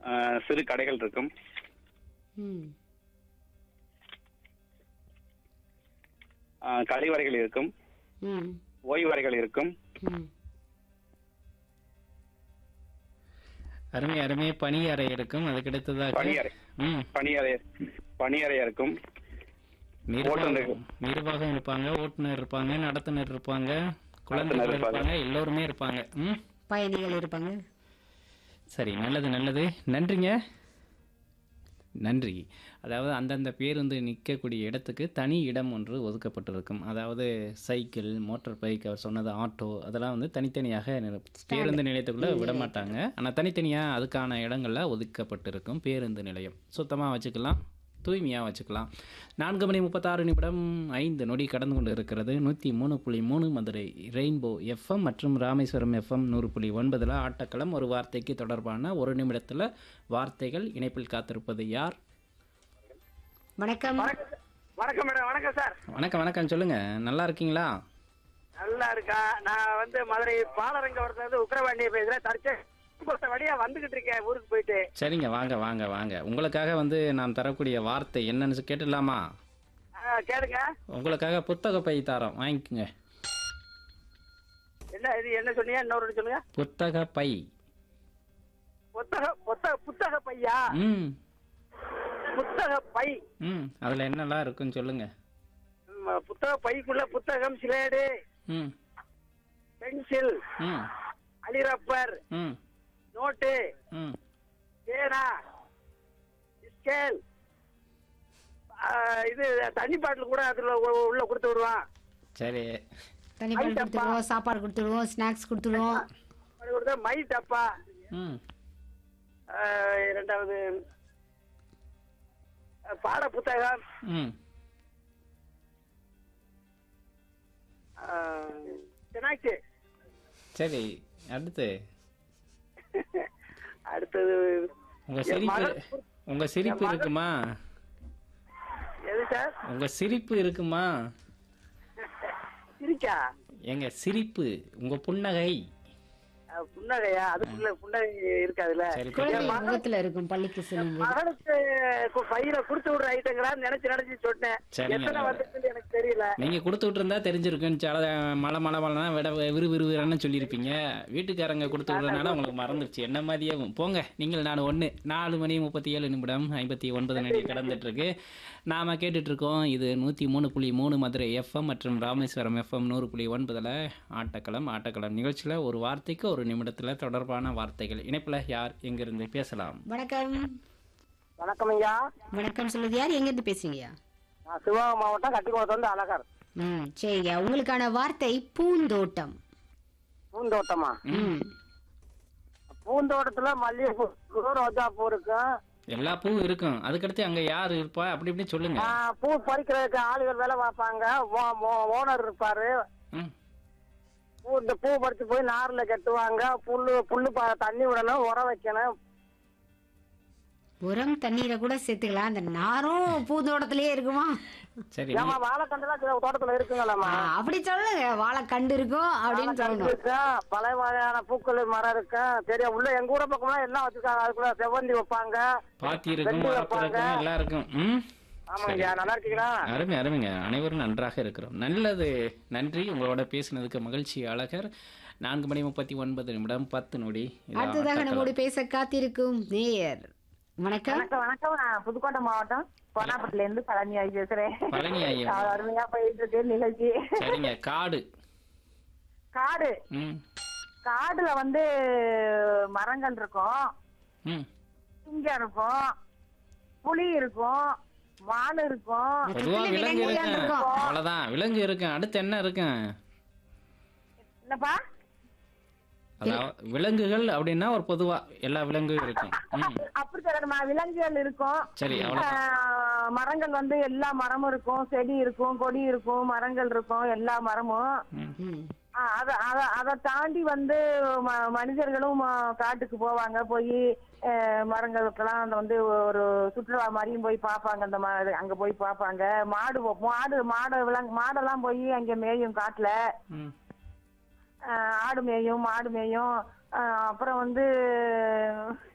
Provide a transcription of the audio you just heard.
ஆஹ் சிறு கடைகள் இருக்கும் ம் ஆஹ் கழிவறைகள் இருக்கும் ம் ஓய்வறைகள் இருக்கும் ம் அருமை அருமை பணி அறை இருக்கும் அதுக்கு அடுத்ததாக பணியறை ம் பணியறை பணியறை இருக்கும் நிர்வாகம் ஓட்டுநர். நிர்வாகம் இருப்பாங்க ஓட்டுநர் இருப்பாங்க நடத்துனர் இருப்பாங்க குழந்தைகள் நடத்துனர் இருப்பாங்க. இருப்பாங்க எல்லோருமே இருப்பாங்க ம் பயணிகள் இருப்பாங்க சரி நல்லது நல்லது நன்றிங்க நன்றி அதாவது அந்தந்த பேருந்து நிற்கக்கூடிய இடத்துக்கு தனி இடம் ஒன்று ஒதுக்கப்பட்டிருக்கும் அதாவது சைக்கிள் மோட்டார் பைக் அவர் சொன்னது ஆட்டோ அதெல்லாம் வந்து தனித்தனியாக நிறு- பேருந்து நிலையத்துக்குள்ளே விட மாட்டாங்க ஆனால் தனித்தனியாக அதுக்கான இடங்கள்ல ஒதுக்கப்பட்டிருக்கும் பேருந்து நிலையம் சுத்தமாக வச்சுக்கலாம் தூய்மையாக வச்சுக்கலாம் நான்கு மணி முப்பத்தாறு நிமிடம் ஐந்து நொடி கடந்து கொண்டு இருக்கிறது நூற்றி மூணு புள்ளி மூணு மதுரை ரெயின்போ எஃப்எம் மற்றும் ராமேஸ்வரம் எஃப்எம் நூறு புள்ளி ஒன்பதில் ஆட்டக்களம் ஒரு வார்த்தைக்கு தொடர்பான ஒரு நிமிடத்தில் வார்த்தைகள் இணைப்பில் காத்திருப்பது யார் வணக்கம் வணக்கம் மேடம் வணக்கம் சார் வணக்கம் வணக்கம் சொல்லுங்கள் நல்லா இருக்கீங்களா நல்லா இருக்கா நான் வந்து மதுரை பாலரங்கவரத்துல இருந்து உக்கரவாண்டிய பேசுறேன் தற்செயல் வழியா வந்துகிட்டு இருக்கேன் ஊருக்கு போயிட்டு சரிங்க வாங்க வாங்க வாங்க உங்களுக்காக வந்து நாம் தரக்கூடிய வார்த்தை என்னன்னு கேட்டுடலாமா ஆ, கேளுங்க உங்களுக்காக புத்தக பை தரோம் வாங்கிக்கோங்க என்ன இது என்ன சொன்னீங்க இன்னொரு வாட்டி சொல்லுங்க புத்தக பை புத்தக புத்தக புத்தக பையா ம் புத்தக பை ம் அதில் என்னெல்லாம் இருக்குன்னு சொல்லுங்கள் ம், புத்தக பைக்குள்ள புத்தகம் சிலேடு ம் பென்சில் ம் அலிரப்பர் ம் நோட்டு ம் பேனா ஸ்கேல் ஆ, இது தண்ணி பாட்டில் கூட அதுல உ- உள்ள கொடுத்து விடுவான் சரி தண்ணி பால் கொடுத்துருவோம் சாப்பாடு கொடுத்துருவோம் ஸ்நாக்ஸ் கொடுத்துருவோம் அது கொடுத்தா மை டப்பா ம் ஆ, இரண்டாவது ஆ, பாட புத்தகம் ம் ஸ்நாக்ஸ் சரி அடுத்து அடுத்தது உங்க என் சிரிப்பு மகள் உங்க சிரிப்பு மகள்- இருக்குமா எது சார் உங்க சிரிப்பு இருக்குமா சிரிக்கா எங்க சிரிப்பு உங்க புன்னகை ஆ, புன்னகையா அதுக்குள்ள புன்னகை இருக்காதுல்ல சரி குழந்தை என் மகள் முகத்துல இருக்கும் பள்ளிக்கு செல்லும் போது மகளுக்கு கு- பையில கொடுத்து விடுற ஐட்டங்களான்னு நினைச்சு நினைச்சு சொன்னேன் சரிங்க. எத்தனை வந்துச்சுன்னு எனக்கு தெரியல நீங்க கொடுத்து விட்டுருந்தா தெரிஞ்சிருக்கும் சல மழை மழை மழைனா விட விறு விறு விறுன்னு சொல்லியிருப்பீங்க வீட்டுக்காரங்க கொடுத்து விடுறதுனால உங்களுக்கு மறந்துடுச்சு என்ன மாதிரியே போங்க நீங்கள் நான் ஒன்று நாலு மணி முப்பத்தி ஏழு நிமிடம் ஐம்பத்தி ஒன்பது நடி கடந்துட்டு இருக்கு நாம கேட்டுட்டு இருக்கோம் இது நூற்றி மூணு புள்ளி மூணு மதுரை எஃப்எம் மற்றும் ராமேஸ்வரம் எஃப்எம் நூறு புள்ளி ஒன்பதில் ஆட்டக்களம் ஆட்டக்களம் நிகழ்ச்சியில் ஒரு வார்த்தைக்கு ஒரு நிமிடத்தில் தொடர்பான வார்த்தைகள் இணைப்பில் யார் எங்கிருந்து பேசலாம் வணக்கம் வணக்கம் ஐயா வணக்கம் சொல்லுது யார் எங்க இருந்து பேசுறீங்கய்யா நான் சிவகங்கை மாவட்டம் கட்டிக்குளத்துல இருந்து அழகர் ம் சரிங்க உங்களுக்கான வார்த்தை பூந்தோட்டம் பூந்தோட்டமா ம் பூந்தோட்டத்துல மல்லிகைப்பூ இருக்கும், ரோஜா பூ இருக்கும் எல்லா பூவும் இருக்கும் அதுக்கடுத்து அங்கே யார் இருப்பா அப்படி இப்படி சொல்லுங்க ஆ, பூ பறிக்கிறதுக்கு ஆளுகள் வேலை பார்ப்பாங்க ஓ- ஓ- ஓனர் இருப்பாரு ம் பூ இந்த பூ பறிச்சு போய் நார்ல கட்டுவாங்க புல்லு புல்லு ப- தண்ணி விடணும் உரம் வைக்கணும் உரம் தண்ணீரை கூட சேர்த்துக்கலாம் அந்த நாரும் பூந்தோட்டத்திலேயே இருக்குமா சரி ஏமா வாழைக்கண்டெல்லாம் சில தோட்டத்துல இருக்குங்களாம்மா ஆ, அப்படி சொல்லுங்க வாழை கண்டு இருக்கும் அப்படின்னு வாழைக்கண்டு சொல்லணும் இருக்கும் பல வகையான பூக்கள் மரம் இருக்கும் சரியா உள்ள எங்க ஊர பக்கம்லாம் எல்லாம் வச்சிருக்காங்க அதுக்குள்ள செவ்வந்தி வைப்பாங்க பாத்தி இருக்கும் வெட்டி மரத்து வைப்பாங்க. இருக்கும் எல்லாம் இருக்கும் ம் ஆமாங்கய்யா நல்லா இருக்கீங்களா அருமை அருமைங்க அனைவரும் நன்றாக இருக்கிறோம் நல்லது நன்றி உங்களோட பேசினதுக்கு மகிழ்ச்சி அழகர் நான்கு மணி முப்பத்தி ஒன்பது நிமிடம் பத்து நொடி இது அடுத்ததாக ஆட்டக்களம். நம்மோடு பேச காத்திருக்கும் நேயர் வணக்கம் வணக்கம் வணக்கம் நான் புதுக்கோட்டை மாவட்டம் கோனாப்பட்டில இருந்து பழனி ஆகி பேசுறேன் பழனி ஐயா அது அருமையா போயிட்டு இருக்கு நிகழ்ச்சி சரிங்க காடு காடு ம் காடுல வந்து மரங்கள் இருக்கும் ம் சிங்கம் இருக்கும் புலி இருக்கும் மான் இருக்கும் பொதுவா பக்கத்துல விலங்கு விலங்குகள் இருக்கும் இருக்கும். அவ்வளவுதான் விலங்கு இருக்கும் அடுத்து என்ன இருக்கும் என்னப்பா அதாவது விலங்குகள் அப்படின்னா ஒரு பொதுவா எல்லா விலங்கும் இருக்கும் ம் அப்படி சொல்லணுமா விலங்குகள் இருக்கும் சரி அவ்வளவுதான் ஆஹ், மரங்கள் வந்து எல்லா மரமும் இருக்கும் செடி இருக்கும் கொடி இருக்கும் மரங்கள் இருக்கும் எல்லா மரமும் ம் ம். ஆ, அத அத அதை தாண்டி வந்து ம- மனிதர்களும் ஆ, காட்டுக்கு போவாங்க போய் மரங்களுக்கெல்லாம் அந்த வந்து ஒரு சுற்றுலா மாதிரியும் போய் பார்ப்பாங்க அந்த மா- அங்க போய் பார்ப்பாங்க மாடு போ- மாடு மாடு விலங்கு மாடெல்லாம் போய் அங்க மேயும் காட்டுல ம் ஆ, ஆடு மேயும் மாடு மேயும் ஆ, அப்புறம் வந்து